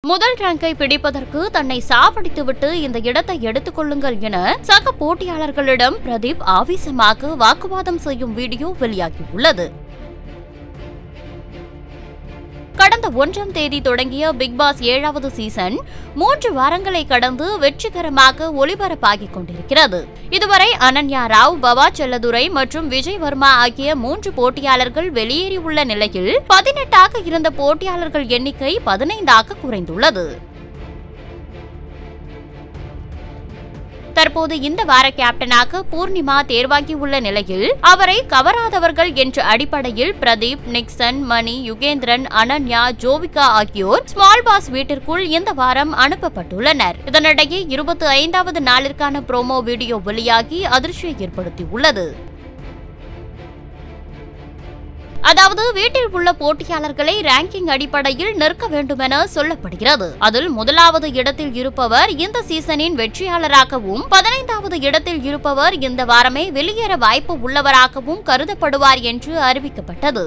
முதல் ரேங்கை பிடிப்பதற்கு தன்னை சாவடித்துவிட்டு இந்த இடத்தை எடுத்துக் கொள்ளுங்கள் என சக போட்டியாளர்களிடம் பிரதீப் ஆவேசமாக வாக்குவாதம் செய்யும் வீடியோ வெளியாகியுள்ளது கடந்த ஒன்றாம் தேதி தொடங்கிய பிக் பாஸ் ஏழாவது சீசன் மூன்று வாரங்களை கடந்து வெற்றிகரமாக ஒளிபரப்பாகிக் கொண்டிருக்கிறது இதுவரை அனன்யா ராவ் பவா செல்லதுரை மற்றும் விஜய் வர்மா ஆகிய மூன்று போட்டியாளர்கள் வெளியேறியுள்ள நிலையில் பதினெட்டாக இருந்த போட்டியாளர்கள் எண்ணிக்கை பதினைந்தாக குறைந்துள்ளது தற்போது இந்த வார கேப்டனாக பூர்ணிமா தேர்வாகியுள்ள நிலையில் அவரை கவராதவர்கள் என்ற அடிப்படையில் பிரதீப் நிக்சன் மணி யுகேந்திரன் அனன்யா ஜோவிகா ஆகியோர் ஸ்மால் பாஸ் வீட்டிற்குள் இந்த வாரம் அனுப்பப்பட்டுள்ளனர் இதனிடையே இருபத்தி ஐந்தாவது நாளிற்கான ப்ரோமோ வீடியோ வெளியாகி அதிர்ச்சியை ஏற்படுத்தியுள்ளது அதாவது வீட்டில் உள்ள போட்டியாளர்களை ரேங்கிங் அடிப்படையில் நிற்க வேண்டுமென சொல்லப்படுகிறது அதில் முதலாவது இடத்தில் இருப்பவர் இந்த சீசனின் வெற்றியாளராகவும் பதினைந்தாவது இடத்தில் இருப்பவர் இந்த வாரமே வெளியேற வாய்ப்பு உள்ளவராகவும் கருதப்படுவார் என்று அறிவிக்கப்பட்டது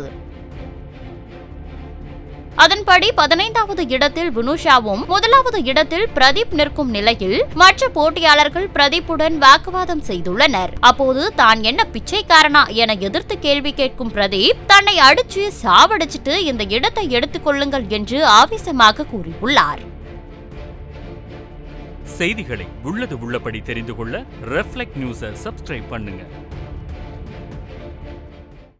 அதன்படி பதினைந்தாவது இடத்தில் வினுஷாவும் முதலாவது இடத்தில் பிரதீப் நிற்கும் நிலையில் மற்ற போட்டியாளர்கள் பிரதீப்புடன் வாக்குவாதம் செய்துள்ளனர் அப்போது தான் என்ன பிச்சைக்காரனா என எதிர்த்து கேள்வி கேட்கும் பிரதீப் தன்னை அடிச்சு சாவடிச்சிட்டு இந்த இடத்தை எடுத்துக் கொள்ளுங்கள் என்று ஆவேசமாக கூறியுள்ளார் செய்திகளை உள்ளது உள்ளபடி தெரிந்து கொள்ள ரெஃப்ளெக்ட் நியூஸை சப்ஸ்கிரைப் பண்ணுங்க